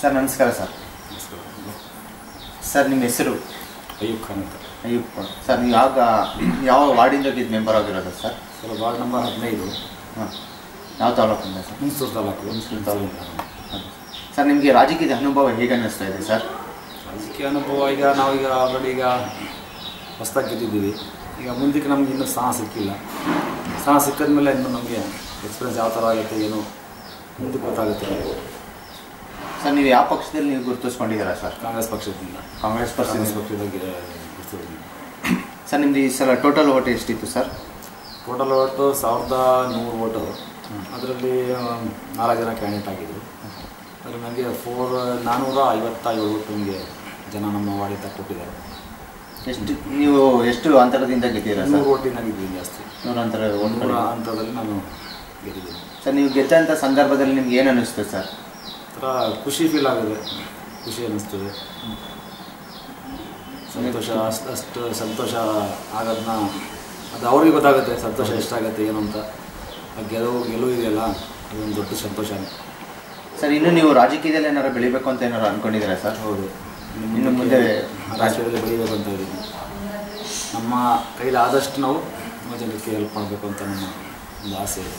Sir ನಮಸ್ಕಾರ sir sir ನಿಮ್ಮ ಹೆಸರು ಅಯ್ಯೂಬ್ ಖಾನ್ ಅಂತ ಅಯ್ಯಪ್ಪ ಸರ್ ನೀವು ಯಾವಾಗ ಯಾವ ವಾರ್ಡಿಂದ ಗೆದ್ದು ಮೆಂಬರ್ ಆಗಿರೋದು ಸರ್ ಸರ್ ವಾರ್ಡ್ ನಂಬರ್ ಹದಿನೈದು ಹಾಂ ಯಾವ ತಾಲೂಕಿಂದ ಸರ್ ಹುಣಸೂರು ತಾಲೂಕು ಹುಣಸೂರು ತಾಲೂಕು. ಸರ್ ನಿಮಗೆ ರಾಜಕೀಯದ ಅನುಭವ ಹೇಗೆ ಅನ್ನಿಸ್ತಾ ಇದೆ ಸರ್ ರಾಜಕೀಯ ಅನುಭವ ಈಗ ನಾವೀಗ ಆಲ್ರೆಡಿ ಈಗ ಹೊಸ್ದಾಗಿ ಗೆದ್ದಿದ್ದೀವಿ ಈಗ ಮುಂದಕ್ಕೆ ನಮ್ಗೆ ಇನ್ನೂ ಸ್ಥಾನ ಸಿಕ್ಕಿಲ್ಲ ಸ್ಥಾನ ಸಿಕ್ಕಿದ ಮೇಲೆ ಇನ್ನೂ ನಮಗೆ ಎಕ್ಸ್ಪೀರಿಯನ್ಸ್ ಯಾವ ಥರ ಆಗುತ್ತೆ ಏನು ಮುಂದಕ್ಕೆ ಗೊತ್ತಾಗುತ್ತೆ ಸರ್ ನೀವು ಯಾವ ಪಕ್ಷದಲ್ಲಿ ನೀವು ಗುರುತಿಸ್ಕೊಂಡಿದ್ದೀರಾ ಸರ್ ಕಾಂಗ್ರೆಸ್ ಪಕ್ಷದಿಂದ ಕಾಂಗ್ರೆಸ್ ಕಾಂಗ್ರೆಸ್ ಪಕ್ಷದಿಂದ ಪಕ್ಷದ ಗುರುತಿಸಿದ್ದೀನಿ ಸರ್ ನಿಮ್ದು ಈ ಸಲ ಟೋಟಲ್ ಓಟ್ ಎಷ್ಟಿತ್ತು ಸರ್ ಟೋಟಲ್ ಓಟು ಸಾವಿರದ ನೂರು ಓಟು ಅದರಲ್ಲಿ ನಾಲ್ಕು ಜನ ಕ್ಯಾಂಡಿಡೇಟ್ ಆಗಿದ್ರು ಅದ್ರ ನನಗೆ ಫೋರ್ ನಾನ್ನೂರ ಐವತ್ತ ಏಳು ಓಟು ನಮಗೆ ಜನ ನಮ್ಮ ವಾರ್ಡಿಂದ ಕೊಟ್ಟಿದ್ದಾರೆ ಎಷ್ಟು ನೀವು ಎಷ್ಟು ಅಂತರದಿಂದ ಗೆದ್ದೀರಾ ಸರ್ ನೂರು ಓಟಿನಾಗಿದ್ದೀನಿ ಜಾಸ್ತಿ ನೂರ ಅಂತರ ಓಟ್ ನೂರ ಹಂತದಲ್ಲಿ ನಾನು ಗೆದ್ದಿದ್ದೀನಿ ಸರ್ ನೀವು ಗೆದ್ದಂಥ ಸಂದರ್ಭದಲ್ಲಿ ನಿಮ್ಗೆ ಏನು ಅನ್ನಿಸ್ತು ಸರ್ ಒಂಥರ ಖುಷಿ ಫೀಲ್ ಆಗಿದೆ ಖುಷಿ ಅನ್ನಿಸ್ತದೆ ಸಂತೋಷ ಅಷ್ಟು ಅಷ್ಟು ಸಂತೋಷ ಆಗೋದನ್ನ ಅದು ಅವ್ರಿಗೆ ಗೊತ್ತಾಗುತ್ತೆ ಸಂತೋಷ ಎಷ್ಟಾಗುತ್ತೆ ಏನು ಅಂತ ಆ ಗೆಲುವು ಗೆಲುವು ಇದೆಯಲ್ಲ ಅದೊಂದು ದೊಡ್ಡ ಸಂತೋಷನೇ ಸರ್ ಇನ್ನು ನೀವು ರಾಜಕೀಯದಲ್ಲಿ ಏನಾರು ಬೆಳಿಬೇಕು ಅಂತ ಏನಾರು ಅನ್ಕೊಂಡಿದ್ದೀರಾ ಸರ್ ಹೌದು ಇನ್ನು ಮುಂದೆ ರಾಜ್ಯದಲ್ಲಿ ಬೆಳೀಬೇಕು ಅಂತ ಇದ್ದೀನಿ ನಮ್ಮ ಕೈಲಿ ಆದಷ್ಟು ನಾವು ನಮ್ಮ ಜನಕ್ಕೆ ಹೆಲ್ಪ್ ಮಾಡಬೇಕು ಅಂತ ನಮ್ಮ ಒಂದು ಆಸೆ ಇದೆ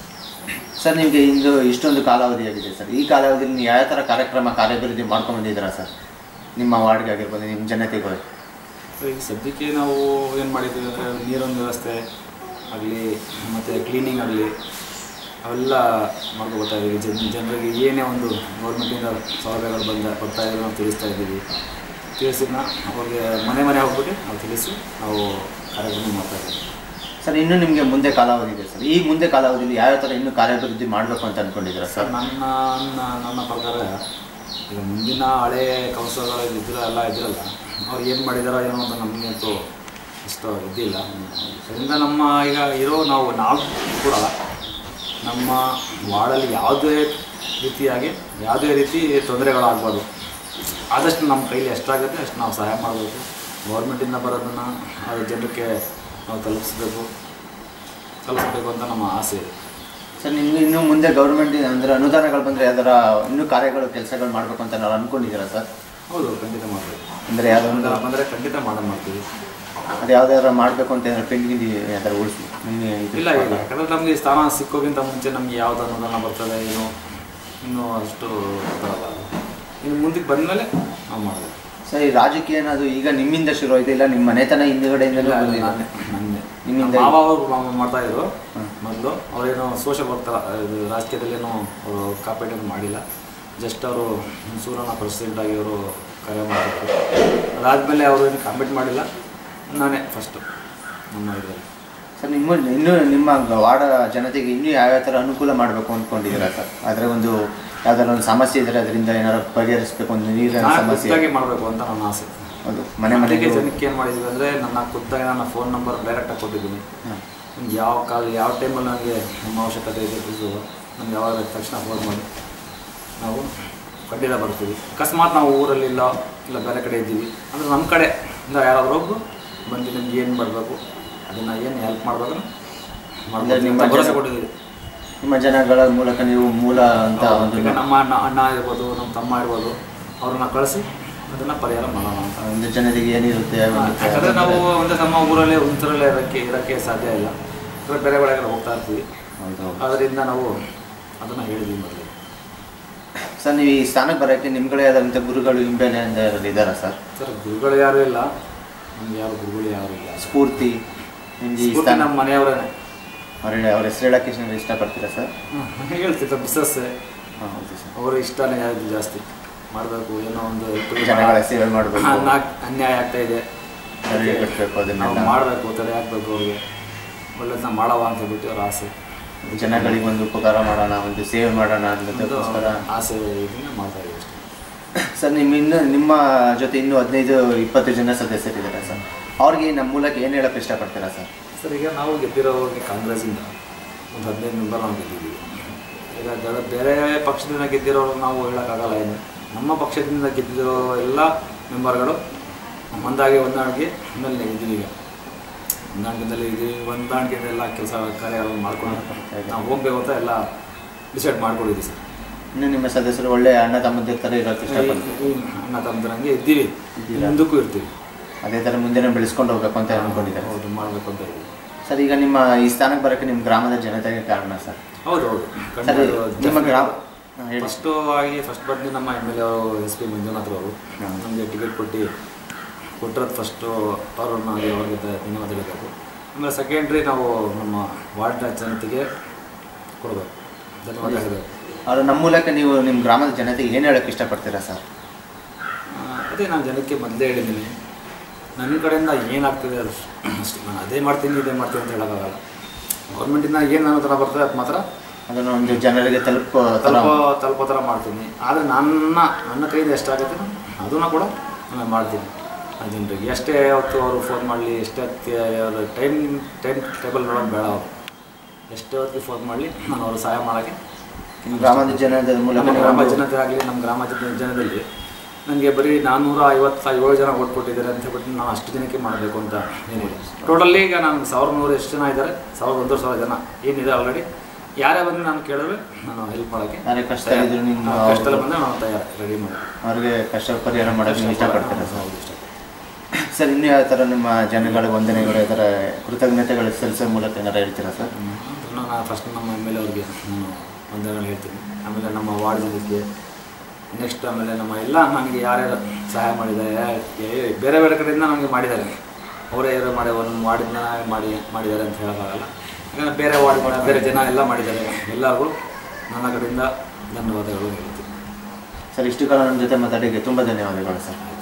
ಸರ್ ನಿಮಗೆ ಇಂದು ಇಷ್ಟೊಂದು ಕಾಲಾವಧಿಯಾಗಿದೆ ಸರ್ ಈ ಕಾಲಾವಧಿಯಲ್ಲಿ ನೀವು ಯಾವ ಥರ ಕಾರ್ಯಕ್ರಮ ಕಾರ್ಯಾಭಿವೃದ್ಧಿ ಮಾಡ್ಕೊಂಡು ಬಂದಿದ್ದೀರಾ ಸರ್ ನಿಮ್ಮ ವಾರ್ಡ್ಗೆ ಆಗಿರ್ಬೋದು ನಿಮ್ಮ ಜನತೆಗೆ ಸೊ ಈಗ ಸದ್ಯಕ್ಕೆ ನಾವು ಏನು ಮಾಡಿದ್ದೀವಿ ಅಂದರೆ ನೀರೊಂದು ವ್ಯವಸ್ಥೆ ಆಗಲಿ ಮತ್ತು ಕ್ಲೀನಿಂಗ್ ಆಗಲಿ ಅವೆಲ್ಲ ಮಾಡ್ಕೊ ಬರ್ತಾ ಇದ್ದೀವಿ ಜನ ಜನರಿಗೆ ಏನೇ ಒಂದು ಗೌರ್ಮೆಂಟಿಂದ ಸೌಲಭ್ಯಗಳು ಬಂದ ಬರ್ತಾ ಇದ್ದೀವಿ ನಾವು ತಿಳಿಸ್ತಾ ಇದ್ದೀವಿ ತಿಳಿಸಿನ ಅವ್ರಿಗೆ ಮನೆ ಮನೆ ಹೋಗ್ಬಿಟ್ಟು ನಾವು ತಿಳಿಸಿ ನಾವು ಕಾರ್ಯಕ್ರಮ ಮಾಡ್ತಾ ಇದ್ದೀವಿ ಸರ್ ಇನ್ನು ನಿಮಗೆ ಮುಂದೆ ಕಾಲಾವಧಿ ಇದೆ ಸರ್ ಈ ಮುಂದೆ ಕಾಲಾವಧಿಯಲ್ಲಿ ಯಾವ ಥರ ಇನ್ನೂ ಕಾರ್ಯಾಭಿವೃದ್ಧಿ ಮಾಡಬೇಕು ಅಂತ ಅನ್ಕೊಂಡಿದ್ದೀರಾ ಸರ್ ಸರ್ ನನ್ನ ನನ್ನ ನನ್ನ ಪ್ರಕಾರ ಈಗ ಮುಂದಿನ ಹಳೆ ಕೌನ್ಸಿಲರ್ಗಳು ಇದ್ದಿರೋ ಎಲ್ಲ ಇದ್ರಲ್ಲ ಅವ್ರು ಏನು ಮಾಡಿದಾರೋ ಏನೋ ಅಂತ ನಮಗೆ ಅಂತೂ ಅಷ್ಟು ಇದ್ದಿಲ್ಲ ಅದರಿಂದ ನಮ್ಮ ಈಗ ಇರೋ ನಾವು ನಾವು ಕೂಡ ನಮ್ಮ ವಾರ್ಡಲ್ಲಿ ಯಾವುದೇ ರೀತಿಯಾಗಿ ಯಾವುದೇ ರೀತಿ ತೊಂದರೆಗಳಾಗ್ಬಾರ್ದು ಆದಷ್ಟು ನಮ್ಮ ಕೈಲಿ ಎಷ್ಟಾಗುತ್ತೆ ಅಷ್ಟು ನಾವು ಸಹಾಯ ಮಾಡಬೇಕು ಗೌರ್ಮೆಂಟಿಂದ ಬರೋದನ್ನು ಅದು ಜನಕ್ಕೆ ನಾವು ತಲುಪಿಸ್ಬೇಕು ತಲುಪಿಸ್ಬೇಕು ಅಂತ ನಮ್ಮ ಆಸೆ ಇದೆ ಸರ್ ನಿಮ್ಗೆ ಇನ್ನು ಮುಂದೆ ಗೌರ್ಮೆಂಟ್ ಅಂದರೆ ಅನುದಾನಗಳು ಬಂದರೆ ಯಾವ್ದಾರ ಇನ್ನೂ ಕಾರ್ಯಗಳು ಕೆಲಸಗಳು ಮಾಡಬೇಕು ಅಂತ ನಾವು ಅನ್ಕೊಂಡಿದ್ದೀರಾ ಸರ್ ಹೌದು ಖಂಡಿತ ಮಾಡಬೇಕು ಅಂದರೆ ಯಾವುದೋ ಒಂದು ಅನುದಾನ ಬಂದರೆ ಖಂಡಿತ ಮಾಡ ಮಾಡ್ತೀವಿ ಅದು ಯಾವ್ದಾದ್ರು ಮಾಡಬೇಕು ಅಂತ ಏನಾದ್ರು ಪೆಂಡಿಂಗ್ ಯಾವ್ದಾರು ಉಳಿಸಿ ನಿಮಗೆ ಇದು ಇಲ್ಲ ಇಲ್ಲ ಯಾಕಂದರೆ ನಮಗೆ ಸ್ಥಾನ ಸಿಕ್ಕೋಕ್ಕಿಂತ ಮುಂಚೆ ನಮಗೆ ಯಾವ್ದು ಅನುದಾನ ಬರ್ತದೆ ಏನು ಇನ್ನೂ ಅಷ್ಟು ಗೊತ್ತಾಗಲ್ಲ ಅದು. ಇನ್ನು ಮುಂದಕ್ಕೆ ಬಂದಮೇಲೆ ನಾವು ಮಾಡಬೇಕು ಸರ್ ಈ ರಾಜಕೀಯ ಅನ್ನೋದು ಈಗ ನಿಮ್ಮಿಂದ ಶುರು ಆಯ್ತು ಇಲ್ಲ ನಿಮ್ಮ ಮನೆತನ ಹಿಂದುಗಡೆಯಿಂದಲೂ ಬಂದಿದೆ ನನ್ನೇ ನಿಮ್ಮಿಂದ ಮಾವ ಅವರು ಮಾ- ಮಾಡ್ತಾ ಇದ್ರು ಹ್ಮ್. ಮೊದಲು ಅವರೇನೋ ಸೋಷಲ್ ವರ್ಕ್ ಥರ ಇದು ರಾಜಕೀಯದಲ್ಲೇನೋ ಅವರು ಕಾಪೇಟ್ ಮಾಡಿಲ್ಲ ಜಸ್ಟ್ ಅವರು ಸೂರನ ಪ್ರೆಸಿಡೆಂಟ್ ಆಗಿ ಅವರು ಕಾರ್ಯ ಮಾಡಬೇಕು ಅದಾದಮೇಲೆ ಅವರು ಏನು ಕಾಂಪೀಟ್ ಮಾಡಿಲ್ಲ ನಾನೇ ಫಸ್ಟು ನಮ್ಮ ಇದರಲ್ಲಿ ಸರ್ ನಿಮ್ಮ ಇನ್ನೂ ನಿಮ್ಮ ವಾರ್ಡ ಜನತೆಗೆ ಇನ್ನೂ ಯಾವ್ಯಾವ ಥರ ಅನುಕೂಲ ಮಾಡಬೇಕು ಅಂದ್ಕೊಂಡಿದ್ದೀರಾ ಸರ್ ಅದರ ಒಂದು ಯಾವ್ದಾರ ಒಂದು ಸಮಸ್ಯೆ ಇದ್ದರೆ ಅದರಿಂದ ಏನಾದ್ರು ಬಗೆಹರಿಸಬೇಕು ಒಂದು ನೀರಿನ ನಾನು ಸಮಸ್ಯೆ ಖುದ್ದಾಗಿ ಮಾಡಬೇಕು ಅಂತ ನನ್ನ ಆಸೆ ಅದು ಮನೆ ಮನೆಗೆ ಮನೆಗೆ ಜನಕ್ಕೆ ಏನು ಮಾಡಿದ್ವಿ ಅಂದರೆ ನನ್ನ ಖುದ್ದಾಗಿ ನನ್ನ ಫೋನ್ ನಂಬರ್ ಡೈರೆಕ್ಟಾಗಿ ಕೊಟ್ಟಿದ್ದೀನಿ ಹಾಂ. ನಿಮ್ಗೆ ಯಾವ ಕಾಲ ಯಾವ ಟೈಮಲ್ಲಿ ನನಗೆ ನಮ್ಮ ಅವಶ್ಯಕತೆ ಇದೆ ಇದು ನಮ್ಗೆ ಯಾವಾಗ ತಕ್ಷಣ ಫೋನ್ ಮಾಡಿ ನಾವು ಖಂಡಿತ ಬರ್ತೀವಿ ಅಕಸ್ಮಾತ್ ನಾವು ಊರಲ್ಲಿ ಇಲ್ಲ ಇಲ್ಲ ಬೇರೆ ಕಡೆ ಇದ್ದೀವಿ ಅಂದರೆ ನಮ್ಮ ಕಡೆ ಇಂದ ಯಾರಾದರೂ ಒಬ್ಬರು ಬಂದು ನಿಮ್ಗೆ ಏನು ಮಾಡಬೇಕು ಅದನ್ನು ಏನು ಹೆಲ್ಪ್ ಮಾಡಬೇಕು ಅಂದ್ರೆ ನಿಮ್ಮ ಮಾಡ್ಬೋದು ಭರವಸೆ ಜನ- ಕೊಟ್ಟಿದ್ದೀವಿ ನಿಮ್ಮ ಜನಗಳ ಮೂಲಕ ನೀವು ಮೂಲ ಅಂತ ಒಂದು ಈಗ ನಮ್ಮ ಅಣ್ಣ ಅಣ್ಣ ಇರ್ಬೋದು ನಮ್ಮ ತಮ್ಮ ಇರ್ಬೋದು ಅವ್ರನ್ನ ಕಳಿಸಿ ಅದನ್ನು ಪರಿಹಾರ ಮಾಡೋಣ ಅಂತ ಒಂದು ಜನತೆಗೆ ಏನಿರುತ್ತೆ ಒಂದು ಯಾಕಂದರೆ ನಾವು ಒಂದು ನಮ್ಮ ಊರಲ್ಲೇ ಒಂಥರಲ್ಲೇ ಇರೋಕ್ಕೆ ಇರೋಕ್ಕೆ ಸಾಧ್ಯ ಇಲ್ಲ ಅಂದರೆ ಬೇರೆ ಬೆಳೆಗೆಲ್ಲ ಹೋಗ್ತಾ ಇರ್ತೀವಿ ಹೌದು ಹೌದು. ಅದರಿಂದ ನಾವು ಅದನ್ನು ಹೇಳಿದ್ವಿ ಮೊದಲು ಸರ್ ನೀವು ಈ ಸ್ಥಾನಕ್ಕೆ ಬರೋಕ್ಕೆ ನಿಮ್ಗಳೇ ಆದಂಥ ಗುರುಗಳು ಹಿಂಬೆಲೆ ಅಂತ ಯಾರಾದ್ರು ಇದ್ದಾರಾ ಸರ್ ಸರ್ ಗುರುಗಳು ಯಾರೂ ಇಲ್ಲ ನಮ್ಗೆ ಯಾರು ಗುರುಗಳು ಯಾರು ಇಲ್ಲ ಸ್ಫೂರ್ತಿ ನಿಮ್ಗೆ ಈ ಸ್ಫೂರ್ತಿ ಸ್ಥಾನ ನಮ್ಮ ಮನೆಯವರೇ ಅವ್ರ ಅವ್ರ ಹೆಸರು ಹೇಳಕ್ಕೆ ಇಷ್ಟ ಇಷ್ಟಪಡ್ತೀರಾ ಸರ್ ಹೇಳ್ತಿದ್ದ ಬಿಸ್ನೆಸ್ ಹಾಂ ಹೌದು ಸರ್ ಅವರ ಇಷ್ಟನೇ ಯಾವುದು ಜಾಸ್ತಿ ಮಾಡಬೇಕು ಏನೋ ಒಂದು ಜನಗಳ ಸೇವೆ ಮಾಡಬೇಕು ಅನ್ನ- ಅನ್ಯಾಯ ಆಗ್ತಾ ಇದೆ ತೆರಿಗೆ ಕಟ್ಟಬೇಕು ನಾವು ಅದನ್ನೆಲ್ಲ ಮಾಡಬೇಕು ತಡೆ ಹಾಕ್ಬೇಕು ಅವ್ರಿಗೆ ಒಳ್ಳೇದನ್ನ ಮಾಡವ ಅಂತ ಹೇಳ್ಬಿಟ್ಟು ಅವ್ರ ಆಸೆ ಜನಗಳಿಗೆ ಒಂದು ಉಪಕಾರ ಮಾಡೋಣ ಒಂದು ಸೇವೆ ಮಾಡೋಣ ಒಂದು ಅನ್ನೋದಕ್ಕೋಸ್ಕರ ಆಸೆ ಇದನ್ನ ಮಾಡ್ತಾ ಇದೀವಿ ಅಷ್ಟೇ ಸರ್ ನಿಮ್ಮ ಇನ್ನು ನಿಮ್ಮ ಜೊತೆ ಇನ್ನೂ ಹದಿನೈದು ಇಪ್ಪತ್ತು ಜನ ಸದಸ್ಯರಿದ್ದಾರೆ ಸರ್ ಅವ್ರಿಗೆ ನಮ್ಮ ಮೂಲಕ ಏನು ಹೇಳಕ್ಕೆ ಇಷ್ಟಪಡ್ತೀರಾ ಸರ್ ಸರ್ ಈಗ ನಾವು ಗೆದ್ದಿರೋರಿಗೆ ಕಾಂಗ್ರೆಸ್ಸಿಂದ ಒಂದು ಹದಿನೈದು ಮೆಂಬರ್ ನಾವು ಗೆದ್ದಿದ್ದೀವಿ ಈಗ ಜನ ಬೇರೆ ಪಕ್ಷದಿಂದ ಗೆದ್ದಿರೋರು ನಾವು ಹೇಳೋಕ್ಕಾಗಲ್ಲ ಏನು ನಮ್ಮ ಪಕ್ಷದಿಂದ ಗೆದ್ದಿರೋ ಎಲ್ಲ ಮೆಂಬರ್ಗಳು ಒಂದಾಗಿ ಹೊಂದಾಣಿಕೆ ಮೇಲೆ ಇದ್ದೀವಿ ಈಗ ಹೊಂದಾಣಿಕೆದಲ್ಲಿ ಇದ್ದೀವಿ ಹೊಂದಾಣಿಕೆಯಿಂದ ಎಲ್ಲ ಕೆಲಸ ಕಾರ್ಯಗಳನ್ನು ಮಾಡ್ಕೊಂಡು ನಾವು ಹೋಗ್ಬೇಕು ಅಂತ ಎಲ್ಲ ಡಿಸೈಡ್ ಮಾಡ್ಕೊಂಡಿದ್ದೀವಿ ಸರ್ ಇನ್ನು ನಿಮ್ಮ ಸದಸ್ಯರು ಒಳ್ಳೆ ಅಣ್ಣ ತಮ್ಮಂದಿರ ಥರ ಇರೋಕ್ಕೆ ಇಷ್ಟಪಡ್ತೀವಿ ಈ ಅಣ್ಣ ತಮ್ಮಂದಿರಂಗೆ ಇದ್ದೀವಿ ಮುಂದಕ್ಕೂ ಇರ್ತೀವಿ ಅದೇ ಥರ ಮುಂದೆನೇ ಬೆಳೆಸ್ಕೊಂಡು ಹೋಗ್ಬೇಕು ಅಂತ ಅನ್ಕೊಂಡಿದ್ದಾರೆ ಹೌದು ಮಾಡಬೇಕು ಅಂತ ಇದ್ದೀವಿ ಸರ್ ಈಗ ನಿಮ್ಮ ಈ ಸ್ಥಾನಕ್ಕೆ ಬರೋಕ್ಕೆ ನಿಮ್ಮ ಗ್ರಾಮದ ಜನತೆಗೆ ಕಾರಣ ಸರ್ ಹೌದು ಹೌದು ಸರ್ ನಿಮ್ಮ ಗ್ರಾಮ ಹಾಂ, ಹೇಳಿ ಫಸ್ಟು ಆಗಿ ಫಸ್ಟ್ ಬಂದು ನಮ್ಮ ಎಮ್ ಎಲ್ ಎ ಅವರು ಎಸ್ ಪಿ ಮಂಜುನಾಥ್ ಅವರು ಹ್ಮ್. ನಮಗೆ ಟಿಕೆಟ್ ಕೊಟ್ಟು ಕೊಟ್ಟಿರೋದು ಫಸ್ಟು ಅವ್ರನ್ನ ಅವ್ರಿಗೆ ಧ- ಧನ್ಯವಾದ ಹೇಳಬೇಕು ಆಮೇಲೆ ಸೆಕೆಂಡ್ರಿ ನಾವು ನಮ್ಮ ವಾರ್ಡ್ ಜನತೆಗೆ ಕೊಡಬೇಕು ಧನ್ಯವಾದ ಹೇಳಬೇಕು ಅವರು ನಮ್ಮ ಮೂಲಕ ನೀವು ನಿಮ್ಮ ಗ್ರಾಮದ ಜನತೆಗೆ ಏನು ಹೇಳೋಕ್ಕೆ ಇಷ್ಟಪಡ್ತೀರಾ ಸರ್ ಆ, ಅದೇ ನಾನು ಜನಕ್ಕೆ ಮೊದಲೇ ಹೇಳಿದ್ದೀನಿ ನನ್ನ ಕಡೆಯಿಂದ ಏನಾಗ್ತಿದೆ ಅದು ಅಷ್ಟೇ ನಾನು ಅದೇ ಮಾಡ್ತೀನಿ ಇದೇ ಮಾಡ್ತೀನಿ ಅಂತ ಹೇಳೋಕ್ಕಾಗಲ್ಲ ಗೌರ್ಮೆಂಟಿಂದ ಏನು ನನ್ನ ಥರ ಬರ್ತದೆ ಅದು ಮಾತ್ರ ಅದನ್ನು ಒಂದು ಜನರಿಗೆ ತಲುಪೋ ಥರ ತಲುಪೋ ತಲುಪೋ ಥರ ಮಾಡ್ತೀನಿ ಆದರೆ ನನ್ನ ನನ್ನ ಕೈಯಿಂದ ಎಷ್ಟಾಗುತ್ತೆ ಅದನ್ನು ಕೂಡ ನಾನು ಮಾಡ್ತೀನಿ ಆ ಜನರಿಗೆ ಎಷ್ಟೇ ಹೊತ್ತು ಅವರು ಫೋನ್ ಮಾಡಲಿ ಎಷ್ಟೇ ಹೊತ್ತು ಟೈಮ್ ಟೈಮ್ ಟೇಬಲ್ ನೋಡೋದು ಬೇಡ ಅವರು ಎಷ್ಟೇ ಹೊತ್ತಿಗೆ ಫೋನ್ ಮಾಡಲಿ ನಾನು ಅವ್ರಿಗೆ ಸಹಾಯ ಮಾಡೋಕ್ಕೆ ನಿಮ್ಮ ಗ್ರಾಮದ ಜನದ ಮೂಲಕ ನಮ್ಮ ನೀವು ಗ್ರಾಮ ಒಂದು- ಜನತೆ ಆಗಲಿ ನಮ್ಮ ಗ್ರಾಮ ಜನ- ಜನದಲ್ಲಿ ನನಗೆ ಬರೀ ನಾನ್ನೂರ ಐವತ್ತ ಏಳು ಜನ ಓಟ್ ಕೊಟ್ಟಿದ್ದಾರೆ ಅಂತ ಹೇಳ್ಬಿಟ್ಟು ನಾನು ಅಷ್ಟು ಜನಕ್ಕೆ ಮಾಡಬೇಕು ಅಂತ ಏನಿಲ್ಲ ಟೋಟಲಿ ಈಗ ನಾನು ಸಾವಿರದ ನೂರು ಎಷ್ಟು ಜನ ಇದ್ದಾರೆ ಸಾವಿರದ ಒಂದೂವರೆ ಸಾವಿರ ಜನ ಏನಿದೆ ಆಲ್ರೆಡಿ ಯಾರೇ ಬಂದು ನಾನು ಕೇಳಿದ್ರೆ ನಾನು ಹೆಲ್ಪ್ ಮಾಡೋಕ್ಕೆ ಯಾರೇ ಕಷ್ಟ ಇದ್ರು ನಿಮ್ಮ ಕಷ್ಟದಲ್ಲಿ ಬಂದರೆ ನಾನು ತಯಾರು ರೆಡಿ ಮಾಡಿ ಅವ್ರಿಗೆ ಕಷ್ಟ ಪರಿಹಾರ ಮಾಡೋಕ್ಕೆ ನೀವು ಇಷ್ಟಪಡ್ತೀರಾ ಸರ್ ಹೌದು ಇಷ್ಟ ಸರ್ ಇನ್ನೂ ಯಾವ ಥರ ನಿಮ್ಮ ಜನಗಳಿಗೆ ವಂದನೆಗಳು ಯಾವ ಥರ ಕೃತಜ್ಞತೆಗಳು ಸಲ್ಲಿಸೋ ಮೂಲಕ ಏನಾರು ಹೇಳ್ತೀರಾ ಸರ್ ನಾನು ಫಸ್ಟ್ ನಮ್ಮ ಎಮ್ ಎಲ್ ಎ ಅವ್ರಿಗೆ ನಾನು ವಂದನೆಗಳು ಹೇಳ್ತೀನಿ ಆಮೇಲೆ ನಮ್ಮ ವಾರ್ಡ್ ಜನಕ್ಕೆ ನೆಕ್ಸ್ಟ್ ಆಮೇಲೆ ನಮ್ಮ ಎಲ್ಲ ನನಗೆ ಯಾರ್ಯಾರು ಸಹಾಯ ಮಾಡಿದ್ದಾರೆ ಯಾ- ಯಾ- ಬೇರೆ ಬೇರೆ ಕಡೆಯಿಂದ ನನಗೆ ಮಾಡಿದ್ದಾರೆ ಅವರೇ ಯಾರು ಮಾಡಿ ಒಂದು ವಾರ್ಡಿಂದ ಮಾಡಿ ಮಾಡಿದ್ದಾರೆ ಅಂತ ಹೇಳೋಕ್ಕಾಗಲ್ಲ ಯಾಕಂದರೆ ಬೇರೆ ವಾರ್ಡ್ ಬೇರೆ ಜನ ಎಲ್ಲ ಮಾಡಿದ್ದಾರೆ ಎಲ್ಲರಿಗೂ ನನ್ನ ಕಡೆಯಿಂದ ಧನ್ಯವಾದಗಳು ಹೇಳ್ತೀನಿ ಸರ್ ಇಷ್ಟು ಕಾಲ ನಮ್ಮ ಜೊತೆ ಮಾತಾಡಿಗೆ ತುಂಬ ಧನ್ಯವಾದಗಳು ಸರ್